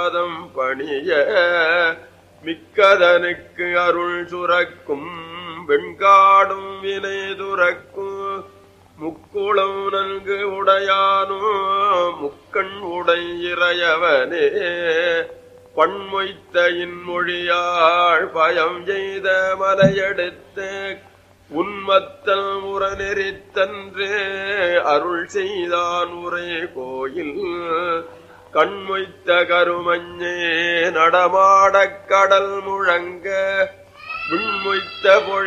பதம் பணிய மிக்கதனுக்கு அருள் சுரக்கும் வெண்காடும் வினை துறக்கும் முக்குளம் நன்கு உடையானோ முக்கண் உடை இறையவனே பண்மொய்த்த இன்மொழியாள் பயம் செய்த மலையெடுத்த உன்மத்தல் உரநெறித்தன்றே அருள் செய்தான் உரை கோயில் கண்மொய்த்த கருமஞ்சே நடமாடக் கடல் முழங்க விண்மொய்த்த பொழி